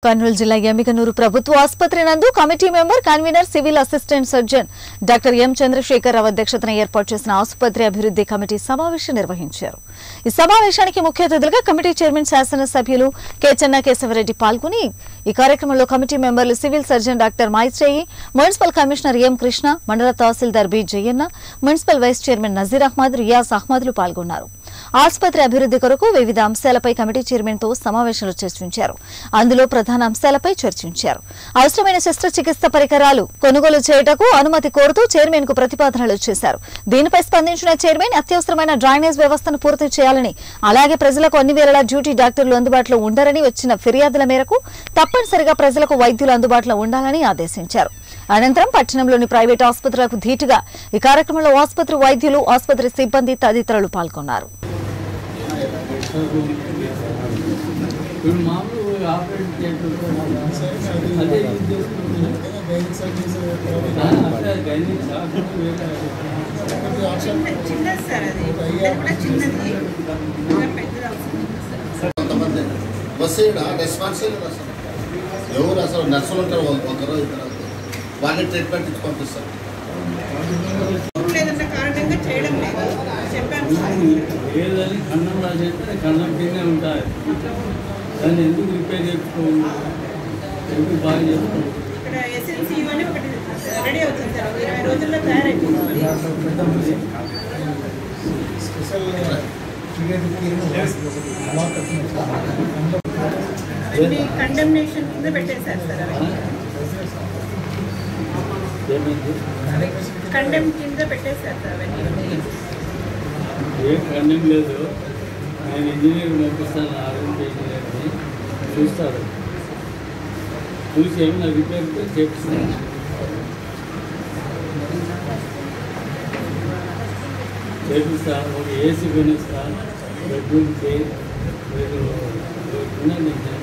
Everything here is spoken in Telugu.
కర్నూలు జిల్లా ఎమ్మికనూరు ప్రభుత్వ ఆసుపత్రి నందు committee member convener civil assistant surgeon doctor M Chandrasekhar Rao అధ్యక్షతన ఏర్పాటు చేసిన ఆసుపత్రి అభివృద్ధి కమిటీ సమావేశం నిర్వహించారు ఈ సమావేశానికి ముఖ్య అతిథులుగా కమిటీ చైర్మన్ శాసనసభ్యులు కె చెన్న కేశవరెడ్డి పాల్గొని ఈ కార్యక్రమంలో కమిటీ మెంబర్లు civil surgeon doctor Maitreyi municipal commissioner M Krishna మండల tahsildar B Jayanna municipal vice chairman Nazeer Ahmed Riyaz అహ్మద్లు పాల్గొన్నారు ఆసుపత్రి అభివృద్ధి కొరకు వివిధ అంశాలపై కమిటీ చైర్మన్ తో సమావేశంలో చర్చించారు అందులో ప్రధాన అంశాలపై చర్చించారు అవసరమైన శస్త్రచికిత్స పరికరాలు కొనుగోలు చేయుటకు అనుమతి కోరుతూ చైర్మన్ కు ప్రతిపాదనలు చేశారు దీనిపై స్పందించిన చైర్మన్ అత్యవసరమైన డ్రైనేజ్ వ్యవస్థను పూర్తి చేయాలని అలాగే ప్రజలకు అన్ని వేళలా డ్యూటీ డాక్టర్లు అందుబాటులో ఉండరని వచ్చిన ఫిర్యాదుల మేరకు తప్పనిసరిగా ప్రజలకు వైద్యులు అందుబాటులో ఉండాలని ఆదేశించారు అనంతరం పట్టణంలోని ప్రైవేట్ ఆసుపత్రులకు ధీటుగా ఈ కార్యక్రమంలో ఆసుపత్రి వైద్యులు ఆసుపత్రి సిబ్బంది తదితరులు పాల్గొన్నారు ఇప్పుడు మామూలు ఆపరేట్ చేయడం అదే ఇది చేస్తున్నా. ఆ, అట్లా గైనిక్ డాక్టర్ వేరే చిన్న- చిన్నది సార్ అది ఇది కూడా చిన్నది ఇంకా పెద్దది అవసరం లేదు. కొంతమంది బస్సు ఇక్కడ రెస్పాన్స్ లేదు అసలు ఎవరు అసలు నర్సులు ఉంటారు ఒక- ఒకరు ఇద్దరు అంతే. వాళ్ళని ట్రీట్మెంట్ ఇచ్చి పంపిస్తారు లేదన్న కారణంగా చేయడం లేదు చెప్పాను సార్. ఏదని కన్నం రాసేస్తే కన్నం కిందే ఉంటాయి దాన్ని ఎందుకు రిపేర్ చేసుకోండి ఎందుకు బాగా చేసుకోండి ఇక్కడ ఎస్ఎన్సీ అని ఒకటి రెడీ అవుతుంది సార్ ఒక ఇరవై రోజుల్లో తయారైపోతుంది అన్ని కండెమ్నేషన్ కింద పెట్టేశారు సార్ అవి ఏమైంది కండెమ్ కింద పెట్టేశారు సార్ అవన్నీ ఏం కన్నం లేదు నేను ఇంజనీర్ పంపిస్తాను ఆరోగ్య ఇంజనీర్ని చూస్తాడు చూసి ఏమైనా రిపేర్ చేపిస్తాను చేపిస్తా ఒక ఏసీ కొనిస్తా బెడ్రూమ్కి మీరు ఉన్నది